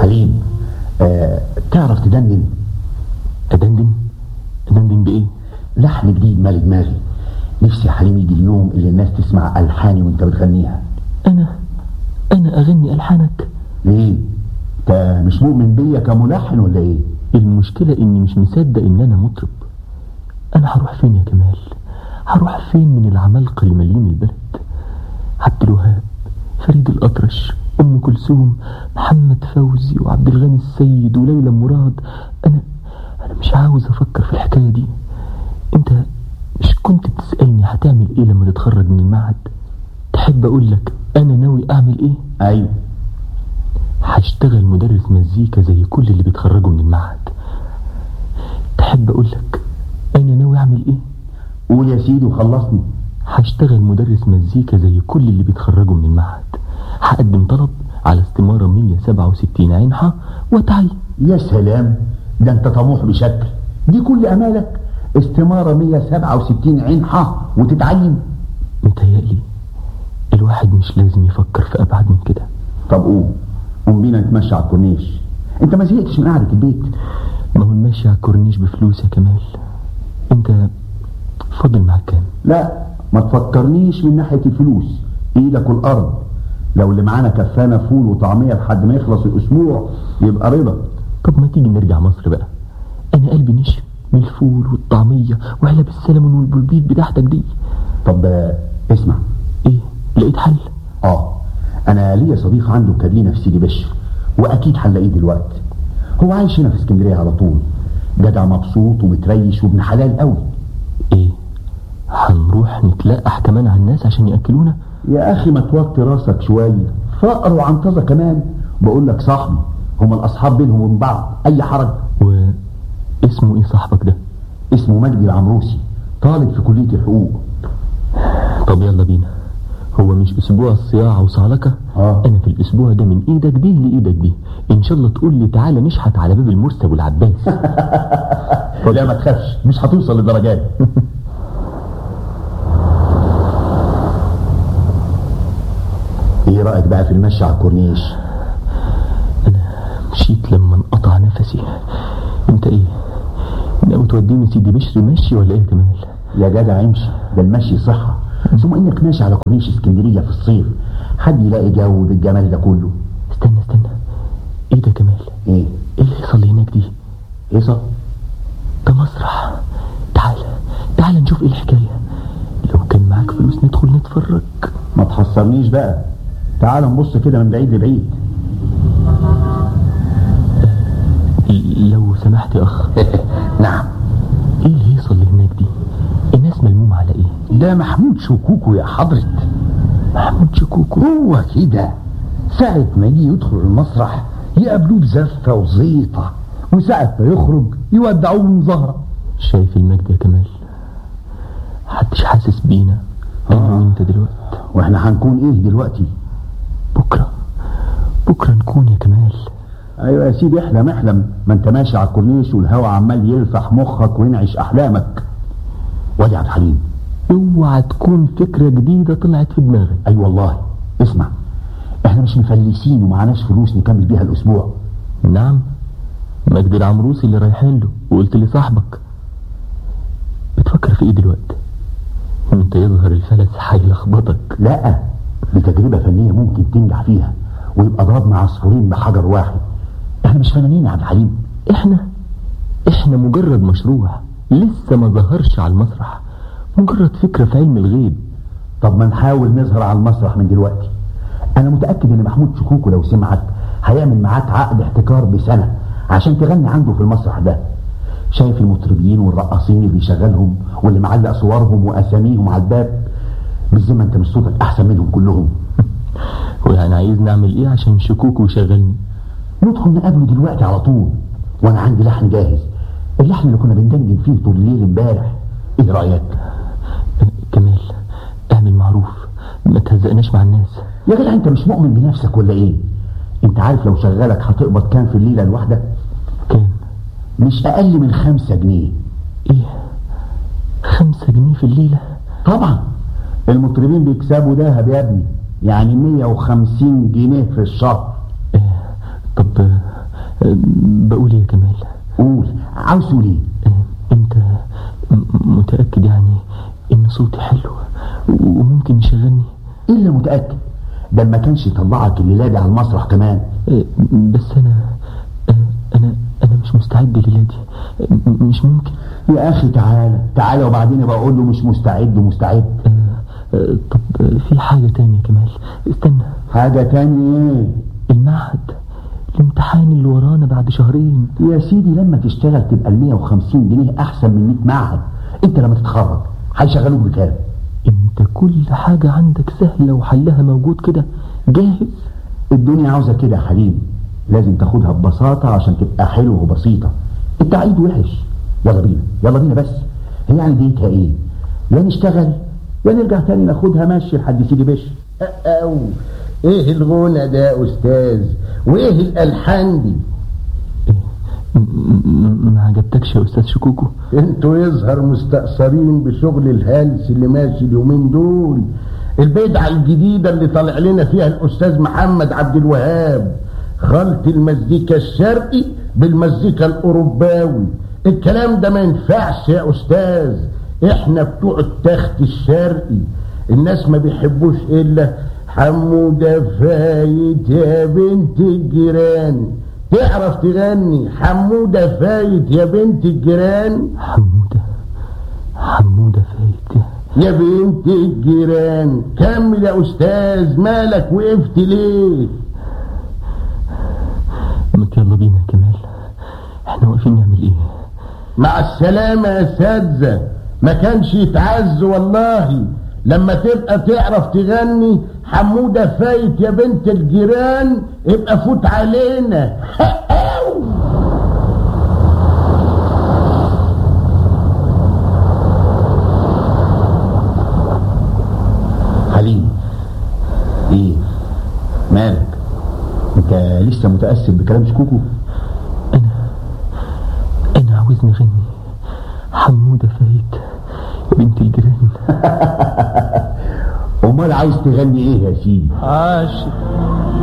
حليم آه تعرف تدندن أدندن أدندن بإيه لحن جديد مال دماغي نفسي يا حليم يجي اليوم اللي الناس تسمع ألحاني وانت بتغنيها أنا أنا أغني ألحانك ليه انت مش مؤمن بيا كملحن ولا ايه المشكلة إني مش مصدق إن أنا مطرب أنا هروح فين يا كمال هروح فين من العمالقة اللي مالين البلد عبد الوهاب فريد الأطرش أم كلثوم محمد فوزي وعبد الغني السيد وليلى مراد أنا أنا مش عاوز أفكر في الحكاية دي أنت مش كنت بتسألني هتعمل إيه لما تتخرج من المعهد تحب أقول لك أنا ناوي أعمل إيه ايوه هشتغل مدرس مزيكا زي كل اللي بيتخرجوا من المعهد تحب أقول لك أنا ناوي أعمل إيه قول يا سيدي وخلصني هشتغل مدرس مزيكا زي كل اللي بيتخرجوا من المعهد هقدم طلب على استمارة 167 عينحة واتعين يا سلام ده انت طموح بشكل دي كل امالك استمارة 167 عين ح وتتعين متهيألي الواحد مش لازم يفكر في أبعد من كده طب قوم قوم بينا نتمشى على الكورنيش انت ما زهقتش من قعدة البيت ما هو الماشي على الكورنيش بفلوس يا كمال انت فاضل معاك كام لا ما تفكرنيش من ناحية الفلوس ايدك والارض لو اللي معانا كفانا فول وطعمية لحد ما يخلص الاسبوع يبقى رضا طب ما تيجي نرجع مصر بقى انا قلبي نشف من الفول والطعمية وعلب السلمون والبلبيت بتاعتك دي طب آه، اسمع ايه لقيت حل اه انا ليا صديق عنده كابينه في سيدي بشر واكيد هنلاقيه دلوقتي هو عايش هنا في اسكندريه على طول جدع مبسوط ومتريش وابن حلال قوي ايه هنروح نتلقح كمان على الناس عشان ياكلونا يا اخي ما توطي راسك شويه فقر وعنطزه كمان بقول لك صاحبي هما الاصحاب بينهم وبين بعض اي حرج واسمه ايه صاحبك ده اسمه مجدي العمروسي طالب في كليه الحقوق طب يلا بينا هو مش اسبوع الصياعة وصعلكة آه. انا في الاسبوع ده من ايدك دي لايدك دي ان شاء الله تقول لي تعالى نشحت على باب المرسى والعباس لا ما تخافش مش هتوصل للدرجات ايه رايك بقى في المشي على الكورنيش مشيت لما انقطع نفسي انت ايه ناوي توديني سيدي بشر ماشي ولا ايه يا كمال يا جدع امشي ده المشي صحة ثم انك ماشي على كورنيش اسكندرية في الصيف حد يلاقي جو بالجمال ده كله استنى استنى ايه ده يا كمال ايه ايه اللي يحصل لي هناك دي ايه صح ده مسرح تعال تعال نشوف ايه الحكاية لو كان معاك فلوس ندخل نتفرج ما تحصرنيش بقى تعال نبص كده من بعيد لبعيد لو سمحت يا اخ نعم ايه الهيصة اللي هناك دي الناس ملمومة على ايه ده محمود شكوكو يا حضرة محمود شكوكو هو كده ساعة ما يجي يدخل المسرح يقابلوه بزفة وزيطة وساعة ما يخرج يودعوه من ظهره شايف المجد يا كمال محدش حاسس بينا انا وانت دلوقتي واحنا هنكون ايه دلوقتي بكرة بكرة نكون يا كمال ايوه يا سيدي احلم احلم ما انت ماشي على الكورنيش والهوا عمال يلفح مخك وينعش احلامك وادي عبد الحليم اوعى تكون فكرة جديدة طلعت في دماغك اي أيوة والله اسمع احنا مش مفلسين ومعناش فلوس نكمل بيها الاسبوع نعم مجد العمروسي اللي رايحين له وقلت لي صاحبك بتفكر في ايه دلوقتي انت يظهر الفلس هيلخبطك لا دي تجربة فنية ممكن تنجح فيها ويبقى ضربنا عصفورين بحجر واحد احنا مش فنانين يا عبد الحليم احنا احنا مجرد مشروع لسه ما ظهرش على المسرح مجرد فكرة في علم الغيب طب ما نحاول نظهر على المسرح من دلوقتي انا متأكد ان محمود شكوكو لو سمعك هيعمل معاك عقد احتكار بسنة عشان تغني عنده في المسرح ده شايف المطربين والرقاصين اللي بيشغلهم واللي معلق صورهم واساميهم على الباب بالذمة انت مش صوتك احسن منهم كلهم ويعني عايز نعمل ايه عشان شكوكو يشغلني ندخل نقابله دلوقتي على طول وانا عندي لحن جاهز اللحن اللي كنا بندندن فيه طول الليل امبارح ايه رايك كمال اعمل معروف ما تهزقناش مع الناس يا جدع انت مش مؤمن بنفسك ولا ايه انت عارف لو شغلك هتقبض كام في الليله الواحده كام مش اقل من خمسة جنيه ايه خمسة جنيه في الليلة طبعا المطربين بيكسبوا دهب يا ابني يعني 150 جنيه في الشهر إيه طب أه، بقول إيه يا كمال قول عاوز تقول ايه أه، انت م- متأكد يعني ان صوتي حلو وممكن يشغلني الا متاكد ده ما كانش يطلعك الليله دي على المسرح كمان أه، بس انا أه، انا انا مش مستعد لليلة دي أه، مش ممكن يا اخي تعالى تعالى وبعدين بقول له مش مستعد ومستعد أه، أه، طب أه، في حاجة تانية كمال استنى حاجه تانية ايه المعهد الامتحان اللي ورانا بعد شهرين يا سيدي لما تشتغل تبقى ال 150 جنيه احسن من 100 معهد انت لما تتخرج هيشغلوك بكام انت كل حاجة عندك سهلة وحلها موجود كده جاهز الدنيا عاوزه كده يا حليم لازم تاخدها ببساطه عشان تبقى حلو وبسيطه التعقيد وحش يلا بينا يلا بينا بس هي يعني ديتها ايه يا نشتغل يا نرجع تاني ناخدها ماشي لحد سيدي باشا أو ايه الغنى ده يا استاذ وايه الالحان دي م- م- ما عجبتكش يا استاذ شكوكو انتوا يظهر مستأثرين بشغل الهلس اللي ماشي اليومين دول البدعة الجديدة اللي طالع لنا فيها الأستاذ محمد عبد الوهاب خلط المزيكا الشرقي بالمزيكا الأوروباوي الكلام ده ما ينفعش يا أستاذ احنا بتوع التخت الشرقي الناس ما بيحبوش إلا حمودة فايت يا بنت الجيران تعرف تغني حمودة فايت يا بنت الجيران حمودة حمودة فايت يا بنت الجيران كمل يا استاذ مالك وقفت ليه ما يلا بينا يا كمال احنا واقفين نعمل ايه مع السلامة يا اساتذة ما كانش يتعز والله لما تبقى تعرف تغني حمودة فايت يا بنت الجيران ابقى فوت علينا حليم ايه مالك انت لسه متاثر بكلام شكوكو انا انا عاوز نغني حمودة فايت يا بنت الجيران امال عاوز تغني ايه يا سيدي عاشق